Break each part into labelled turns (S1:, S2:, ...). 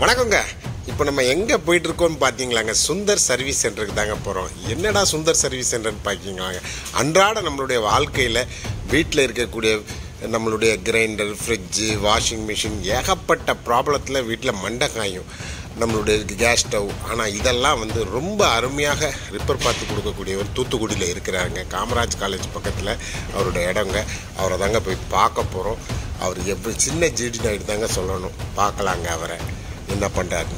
S1: வணக்கங்க இப்போ நம்ம எங்கே போயிட்டு இருக்கோம்னு பார்த்தீங்களாங்க சுந்தர் சர்வீஸ் சென்டருக்கு தாங்க போகிறோம் என்னடா சுந்தர் சர்வீஸ் சென்டர்னு பார்த்தீங்களாங்க அன்றாட நம்மளுடைய வாழ்க்கையில் வீட்டில் இருக்கக்கூடிய நம்மளுடைய கிரைண்டர் ஃப்ரிட்ஜு வாஷிங் மிஷின் ஏகப்பட்ட ப்ராப்ளத்தில் வீட்டில் மண்டை காயும் நம்மளுடைய கேஸ் ஸ்டவ் ஆனால் இதெல்லாம் வந்து ரொம்ப அருமையாக ரிப்பேர் பார்த்து கொடுக்கக்கூடியவர் தூத்துக்குடியில் இருக்கிறாருங்க காமராஜ் காலேஜ் பக்கத்தில் அவருடைய இடங்க அவரை தாங்க போய் பார்க்க போகிறோம் அவர் எப்படி சின்ன ஜிடி நாயுடு தாங்க சொல்லணும் பார்க்கலாங்க அவரை என்ன பண்ணுறாரு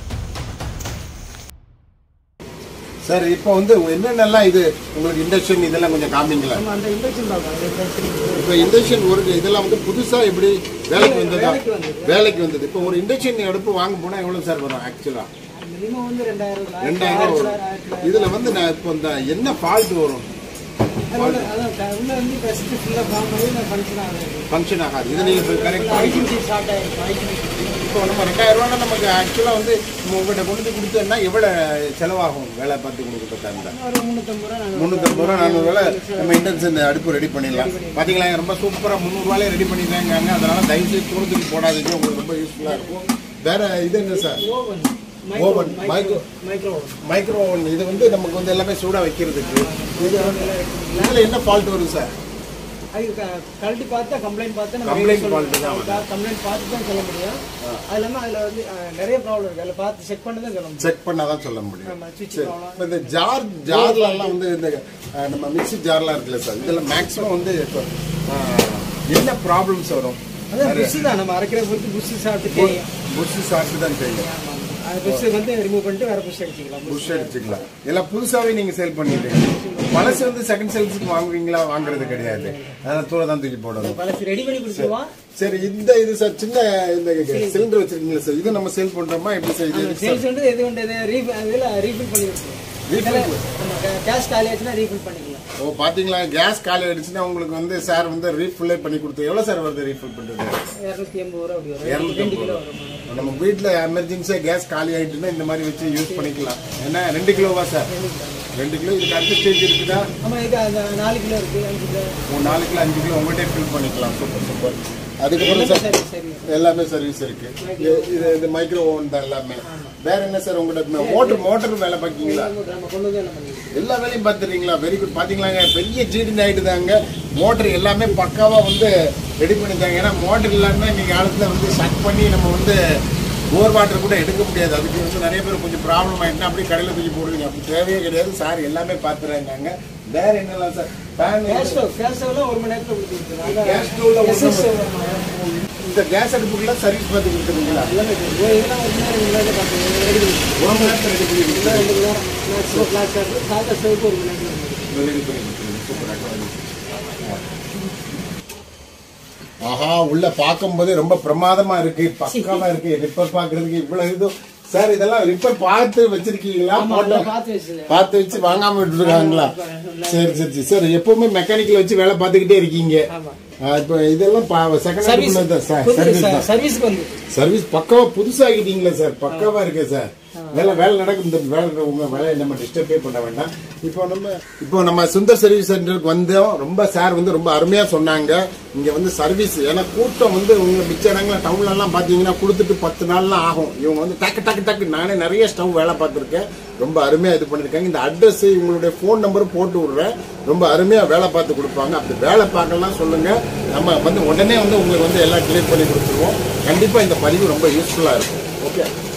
S2: சார் இப்போ வந்து என்னென்னலாம் இது உங்களுக்கு இண்டக்ஷன் இதெல்லாம் கொஞ்சம் காமிங்களா
S3: நம்ம அந்த இண்டக்ஷன் பார்க்கலாம் அந்த இண்டக்ஷன்
S2: இப்போ இண்டக்ஷன் ஒரு இதெல்லாம் வந்து புதுசா எப்படி வேலைக்கு வந்ததா
S3: வேலைக்கு வந்தது.
S2: வேலைக்கு வந்தது இப்போ ஒரு இண்டக்ஷன் அடுப்பு வாங்க போனா எவ்வளவு சார் வரும் ஆக்சுவலா
S3: மினிமம் வந்து ரெண்டாயிரம் ரூபாய்.
S2: ரெண்டாயிரம் ரூபா
S3: ஆயிரத்தி
S2: வரும் இதுல வந்து நான் இப்போ இந்த என்ன ஃபால்ட் வரும்
S3: தொள்ளாயிரம். அதான் க- உள்ள வந்து ஃபர்ஸ்ட் ஃபுல்லா ஃபார்ம் பண்ணி நான் ஃபங்க்ஷன் ஆகுது
S2: ஃபங்க்ஷன் ஆகாது இது நீங்க கரெக்ட்
S3: ஐடி மிஷின் ஸ்டார்ட் ஆயிருக்கு ஐடி மிஷின்
S2: இப்போ நம்ம ரெண்டாயிரம் ரூபா நமக்கு ஆக்சுவலா வந்து நம்ம உங்கள்கிட்ட கொண்டு வந்து கொடுத்தோம்னா எவ்வளவு செலவாகும் வேலை பார்த்து கொடுக்குறதா இருந்தா
S3: ஒரு முந்நூற்றம்பது ரூபா நாங்கள்
S2: முந்நூற்றம்பது ரூபா நானூறு ரூபா நம்ம இண்டக்ஷன் அடுப்பு ரெடி பண்ணிடலாம் பார்த்தீங்களா ரொம்ப சூப்பராக முந்நூறுவாலே ரெடி பண்ணிடுறாங்க அதனால தயவு செய்து தூரத்துக்கு போடாதீங்க உங்களுக்கு ரொம்ப யூஸ்ஃபுல்லாக இருக்கும் வேற இது என்ன sir
S3: oven
S2: Oven, micro-
S3: micro oven
S2: micro oven இது வந்து நமக்கு வந்து எல்லாமே சூடாக வைக்கிறதுக்கு இது வந்து இதில் என்ன ஃபால்ட் வரும் சார்
S3: அது க- கழட்டி பார்த்தா கம்ப்ளைண்ட் பார்த்தா நம்ம
S2: Complaint
S3: சொல்ல
S2: fault தான்
S3: முடியும். கம்ப்ளைண்ட் பார்த்து தான் சொல்ல முடியும் அது இல்லாமல் அதில் வந்து அஹ், நிறைய ப்ராப்ளம் இருக்கு அதில் பார்த்து செக் பண்ணி தான் சொல்ல முடியும்
S2: செக் பண்ணால் தான் சொல்ல முடியும்
S3: ஆமா, switch
S2: சரி
S3: problem.
S2: இப்போ இந்த ஜார் ஜார்லலாம் வந்து இந்த அஹ், நம்ம மிக்ஸி ஜார்லாம் இருக்குல்ல சார் இதில் மேக்ஸிமம் வந்து இப்போ அஹ், என்ன ப்ராப்ளம்ஸ் வரும்
S3: அதான் புஷ் தான் நம்ம அரைக்கிற பொறுத்து புஷ் சாப்பிட்டு தெரியும்
S2: புஷ் சாப்பிட்டு தான் தெரியும்
S3: ஆமா, ஆமா. அது புஷ் வந்து ரிமூவ் பண்ணிட்டு வேற புஷ் அடிச்சுக்கலாம்
S2: புஷ் அடிச்சுக்கலாம் எல்லாம் புதுசாவே நீங்க சேல் பண்ணிடுறீங்க பழசு வந்து செகண்ட் சேல்ஸுக்கு வாங்குவீங்களா வாங்குறது கிடையாது அதெல்லாம் தூர தான் தூக்கி போடணும்
S3: பழசு ரெடி பண்ணி கொடுத்துருவான்
S2: சரி இந்த இது சார் சின்ன இந்த சிலிண்டர் வச்சிருக்கீங்களா சார் இது நம்ம சேல் பண்றோமா எப்படி சார் இது
S3: சேல்ஸ் வந்து எது கொண்டு ரீஃபில் இதில் ரீஃபில் பண்ணி கொடுத்துருவோம்
S2: Refill?
S3: கேஷ் காலி ஆச்சுன்னா ரீஃபில் பண்ணிக்கலாம்
S2: ஓ பாத்தீங்களா கேஸ் காலி ஆயிடுச்சுன்னா உங்களுக்கு வந்து சார் வந்து ரீஃபில்லே பண்ணி கொடுத்து எவ்வளவு சார் வருது ரீஃபில் பண்றது
S3: இரநூத்தி எண்பது ரூபா அப்படி வரும்
S2: இருநூத்தி
S3: ரெண்டு கிலோ
S2: ஐம்பது
S3: வரும்
S2: நம்ம வீட்டுல எமர்ஜென்சியா கேஸ் காலி ஆயிட்டுன்னா இந்த மாதிரி வச்சு யூஸ் பண்ணிக்கலாம் என்ன ரெண்டு கிலோவா சார் ரெண்டு கிலோ இதுக்கு அடுத்த ஸ்டேஜ் இருக்குதா
S3: ஆமாம் இது அந்த நாலு கிலோ இருக்கு அஞ்சு கிலோ
S2: ஒரு நாலு கிலோ அஞ்சு கிலோ உங்கள்கிட்ட ஃபில் பண்ணிக்கலாம் சூப்பர் சூப்பர் அதுக்கப்புறம் சார்
S3: சரி சரி
S2: எல்லாமே சர்வீஸ் இருக்கு இது- இது இது மைக்ரோ ஓவன் தான் எல்லாமே வேற என்ன சார் உங்கள்கிட்ட மோட்டர் மோட்டர் வேலை பார்க்கீங்களா
S3: நம்ம கொண்டு வந்து எல்லாம் பண்ணிக்கலாம்
S2: எல்லா வேலையும் பார்த்துறீங்களா வெரி குட் பாத்தீங்களாங்க பெரிய ஜீடி ஆயிட்டு தாங்க மோட்டர் எல்லாமே பக்காவா வந்து ரெடி பண்ணிட்டாங்க ஏன்னா மோட்டர் இல்லாம இன்னைக்கு காலத்துல வந்து ஷட் பண்ணி நம்ம வந்து போர் வாட்டர் கூட எடுக்க முடியாது அதுக்கு வந்து நிறைய பேர் கொஞ்சம் ப்ராப்ளம் ஆயிட்டுனா அப்படியே கடையில் தூக்கி போடுவீங்க அப்படி தேவையே கிடையாது சார் எல்லாமே பார்த்துறாங்க வேற என்னலாம் sir fan
S3: gas stove gas ஸ்டவ்லாம் ஒரு மணி நேரத்தில் கொடுத்துருக்காங்க
S2: கேஸ் ஸ்டவ்ல ஒரு இந்த கேஸ் அடுப்புக்குலாம் சர்வீஸ் பார்த்து கொடுத்துருங்களா
S3: எல்லாமே இருக்கு. ஒரு இதெல்லாம் ஒரு மணி நேரம் முன்னாடி பார்த்து ரெடி பண்ணி
S2: ஒரு மணி நேரத்தில் ரெடி பண்ணி கொடுத்துருங்க.
S3: ரெண்டு மணி நேரம் மேக்ஸிமம் கிளாஸ் சாப்பிட்டு சாதா ஸ்டவ்க்கு ஒரு மணி நேரம் இருக்கு.
S2: ரெடி பண்ணி கொடுத்துருங்க. சூப்பரா ஆஹா உள்ள பார்க்கும்போதே ரொம்ப பிரமாதமா இருக்கு பக்காவா இருக்கு ரிப்பேர் பாக்குறதுக்கு இவ்வளவு இது சார் இதெல்லாம் ரிப்பேர் பார்த்து வச்சிருக்கீங்களா
S3: ஆமா,
S2: போட்டோ
S3: அதெல்லாம் பார்த்து வச்சிருக்கேன்.
S2: பார்த்து வச்சு வாங்காம விட்டுருக்காங்களா சரி சரி சரி சார் எப்பவுமே மெக்கானிக்கல் வச்சு வேலை பார்த்துக்கிட்டே இருக்கீங்க
S3: ஆமா.
S2: ஆ, இப்போ இதெல்லாம் செகண்ட்
S3: சர்வீஸ் புது
S2: சர்வீஸ்
S3: ச-
S2: தான்
S3: சர்வீஸ்க்கு வந்து
S2: சர்வீஸ் பக்காவா புதுசாகிட்டீங்களா சார் பக்காவா இருக்கு சார் வேலை வேலை நடக்கும் இந்த வேலை உங்க வேலையை நம்ம டிஸ்டர்பே பண்ண வேண்டாம் இப்போ நம்ம இப்போ நம்ம சுந்தர் சர்வீஸ் சென்டருக்கு வந்தோம் ரொம்ப சார் வந்து ரொம்ப அருமையா சொன்னாங்க இங்க வந்து சர்வீஸ் ஏன்னா கூட்டம் வந்து உங்க மிச்ச இடங்கள டவுன்ல எல்லாம் பாத்தீங்கன்னா கொடுத்துட்டு பத்து நாள்லாம் ஆகும் இவங்க வந்து டக்கு டக்கு டக்கு நானே நிறைய ஸ்டவ் வேலை பார்த்துருக்கேன் ரொம்ப அருமையா இது பண்ணிருக்காங்க இந்த அட்ரஸ் இவங்களுடைய ஃபோன் நம்பரும் போட்டு விடுறேன் ரொம்ப அருமையா வேலை பார்த்து கொடுப்பாங்க அப்படி வேலை பார்க்கலாம் சொல்லுங்க நம்ம வந்து உடனே வந்து உங்களுக்கு வந்து எல்லாம் கிளியர் பண்ணி கொடுத்துருவோம் கண்டிப்பா இந்த பதிவு ரொம்ப யூஸ்ஃபுல்லா இருக்கும் ஓகே